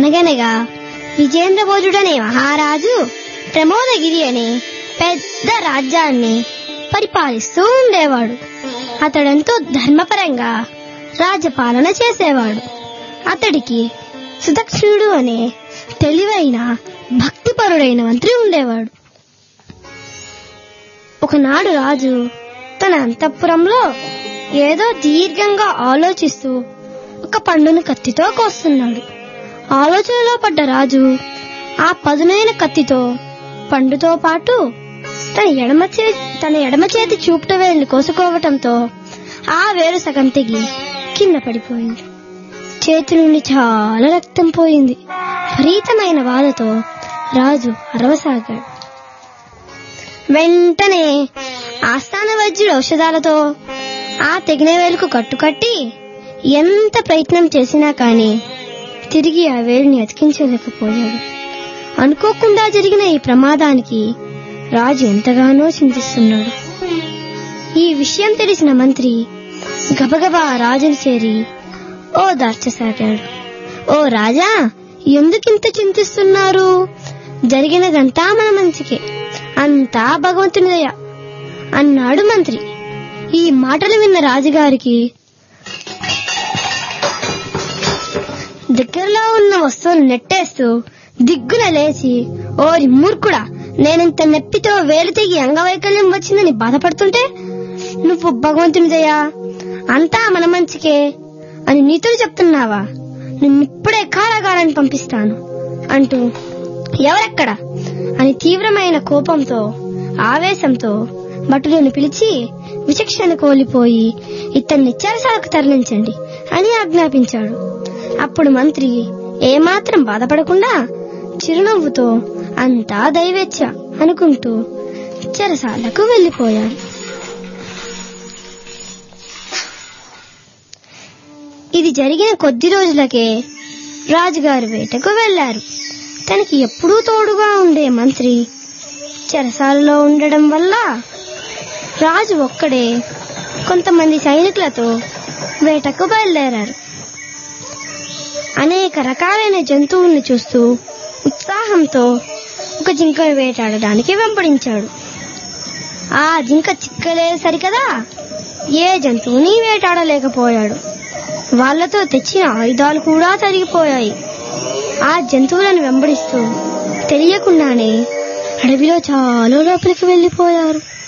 అనగనగా విజేంద్ర భోజుడనే మహారాజు ప్రమోదగిరి అనే పెద్ద రాజ్యాన్ని పరిపాలిస్తూ ఉండేవాడు అతడెంతో ధర్మపరంగా రాజ్యపాలన చేసేవాడు అతడికి సుదక్షిణుడు అనే తెలివైన భక్తిపరుడైన మంత్రి ఉండేవాడు ఒకనాడు రాజు తన అంతఃపురంలో ఏదో దీర్ఘంగా ఆలోచిస్తూ ఒక పండును కత్తితో కోస్తున్నాడు ఆలోచనలో పడ్డ రాజు ఆ పదునైన కత్తితో పండుతో పాటు తన ఎడమ చే తన ఎడమ చేతి చూపుట వేలిని కోసుకోవటంతో ఆ వేరు సగం తెగి కింద పడిపోయింది చేతి నుండి చాలా రక్తం పోయింది విపరీతమైన బాధతో రాజు అరవసాగాడు వెంటనే ఆస్థాన వైద్యుడు ఔషధాలతో ఆ తెగిన వేలుకు కట్టుకట్టి ఎంత ప్రయత్నం చేసినా కాని తిరిగి ఆ వేలుని అతికించలేకపోయాడు అనుకోకుండా జరిగిన ఈ ప్రమాదానికి రాజు ఎంతగానో చింతిస్తున్నాడు ఈ విషయం తెలిసిన మంత్రి గబగబా రాజును చేరి ఓ దార్చసాగాడు ఓ రాజా ఎందుకింత చింతిస్తున్నారు జరిగినదంతా మన మంచికే అంతా భగవంతుని దయ అన్నాడు మంత్రి ఈ మాటలు విన్న రాజుగారికి దగ్గరలో ఉన్న వస్తువులు నెట్టేస్తూ దిగ్గున లేచి ఓరి మూర్ఖుడా నేనింత నొప్పితో వేలు తెగి అంగవైకల్యం వచ్చిందని బాధపడుతుంటే నువ్వు భగవంతుని దయా అంతా మన మంచికే అని నీతులు చెప్తున్నావా నిన్నిప్పుడే కారాగారాన్ని పంపిస్తాను అంటూ ఎవరెక్కడ అని తీవ్రమైన కోపంతో ఆవేశంతో భటులను పిలిచి విచక్షణ కోల్పోయి ఇతన్ని చెరసాలకు తరలించండి అని ఆజ్ఞాపించాడు అప్పుడు మంత్రి ఏమాత్రం బాధపడకుండా చిరునవ్వుతో అంతా దైవేచ్ఛ అనుకుంటూ చెరసాలకు వెళ్లిపోయాడు ఇది జరిగిన కొద్ది రోజులకే రాజుగారు వేటకు వెళ్లారు తనకి ఎప్పుడూ తోడుగా ఉండే మంత్రి చెరసాలలో ఉండడం వల్ల రాజు ఒక్కడే కొంతమంది సైనికులతో వేటకు బయలుదేరారు అనేక రకాలైన జంతువుల్ని చూస్తూ ఉత్సాహంతో ఒక జింకను వేటాడడానికి వెంబడించాడు ఆ జింక చిక్కలేదు సరికదా ఏ జంతువుని వేటాడలేకపోయాడు వాళ్లతో తెచ్చిన ఆయుధాలు కూడా తరిగిపోయాయి ఆ జంతువులను వెంబడిస్తూ తెలియకుండానే అడవిలో చాలా లోపలికి వెళ్లిపోయారు